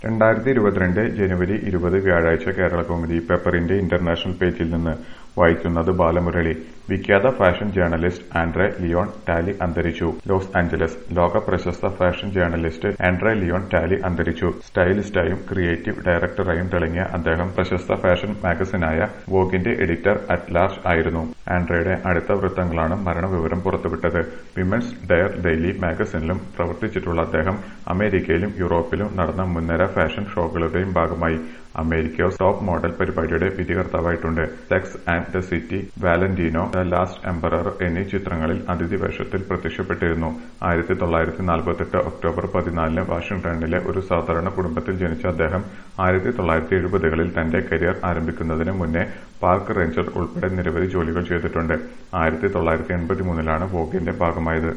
രണ്ടായിരത്തി ഇരുപത്തിരണ്ട് ജനുവരി ഇരുപത് വ്യാഴാഴ്ച കേരളകൗമുദി പേപ്പറിന്റെ ഇന്റർനാഷണൽ പേജിൽ നിന്ന് വായിക്കുന്നത് ബാലമുരളി വിഖ്യാത fashion journalist Andre Leon Talley അന്തരിച്ചു ലോസ് ആഞ്ചലസ് ലോക പ്രശസ്ത fashion journalist Andre Leon Talley അന്തരിച്ചു സ്റ്റൈലിസ്റ്റായും ക്രിയേറ്റീവ് ഡയറക്ടറായും തിളങ്ങിയ അദ്ദേഹം പ്രശസ്ത ഫാഷൻ മാഗസിനായ വോഗിന്റെ എഡിറ്റർ അറ്റ് ലാർജ് ആയിരുന്നു ആൻഡ്രയുടെ അടുത്ത വൃത്തങ്ങളാണ് മരണവിവരം പുറത്തുവിട്ടത് വിമൻസ് ഡയർ ഡെയിലി മാഗസിനിലും പ്രവർത്തിച്ചിട്ടുള്ള അദ്ദേഹം അമേരിക്കയിലും യൂറോപ്പിലും നടന്ന മുൻനിര ഫാഷൻ ഷോകളുടെയും ഭാഗമായി അമേരിക്കോസ് ടോപ്പ് മോഡൽ പരിപാടിയുടെ വിധികർത്താവായിട്ടുണ്ട് sex and the city Valentino the last emperor എന്നീ ചിത്രങ്ങളിൽ അതിഥി വേഷത്തിൽ പ്രത്യക്ഷപ്പെട്ടിരുന്നു ആയിരത്തി തൊള്ളായിരത്തി നാൽപ്പത്തെട്ട് ഒക്ടോബർ പതിനാലിന് വാഷിംഗ്ടണിലെ ഒരു സാധാരണ കുടുംബത്തിൽ ജനിച്ച അദ്ദേഹം ആയിരത്തി തൊള്ളായിരത്തി എഴുപതുകളിൽ തന്റെ കരിയർ ആരംഭിക്കുന്നതിന് മുന്നേ പാർക്ക് റേഞ്ചർ ഉൾപ്പെടെ നിരവധി ജോലികൾ ചെയ്തിട്ടുണ്ട് ആയിരത്തി തൊള്ളായിരത്തി എൺപത്തിമൂന്നിലാണ് വോഗിന്റെ ഭാഗമായത്